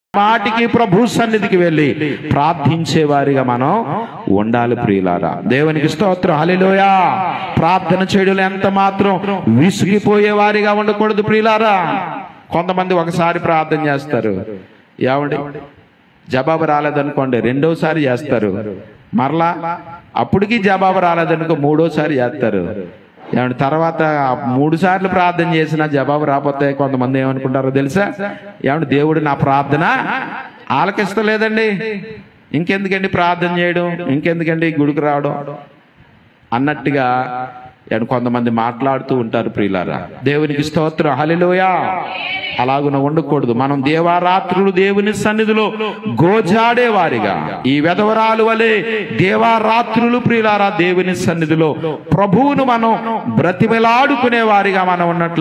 మాటికి ప్రభు సన్నిధికి వెళ్ళి ప్రార్థించే వారిగా మనం ఉండాలి ప్రియులారా దేవునికి స్తోత్రం హల్లెలూయా ప్రార్థన చేయడం ఎంత మాత్రం విసిగిపోయే వారిగా ఉండకూడదు ప్రియులారా కొంతమంది ఒకసారి ప్రార్థన చేస్తారు ఏమండి జవాబు రాలేదనుకోండి రెండోసారి చేస్తారు మరలా అప్పటికి జవాబు రాలేదనుకో మూడోసారి చేస్తారు ఏమంటే తర్వాత మూడు సార్లు ప్రార్థన చేసినా జవాబు రాకపోతే కొంతమంది ఏమనుకుంటారో తెలుసా ఏమంటే దేవుడు నా ప్రార్థన ఆలకిస్తలేదండి ఇంకెందుకండి ప్రార్థన చేయడం ఇంకెందుకండి గుడికి రావడం అన్నట్టుగా ఏమంటే కొంతమంది మాట్లాడుతూ ఉంటారు ప్రియులారా దేవునికి స్తోత్రం హలిలోయా అలాగున ఉండకూడదు మనం దేవారాత్రులు దేవుని సన్నిధిలో గోజాడే వారిగా ఈ వెధవరాలు వలె దేవారాత్రులు ప్రియులారా దేవుని సన్నిధిలో ప్రభువును మనం బ్రతిమలాడుకునే వారిగా మనం ఉన్నట్లు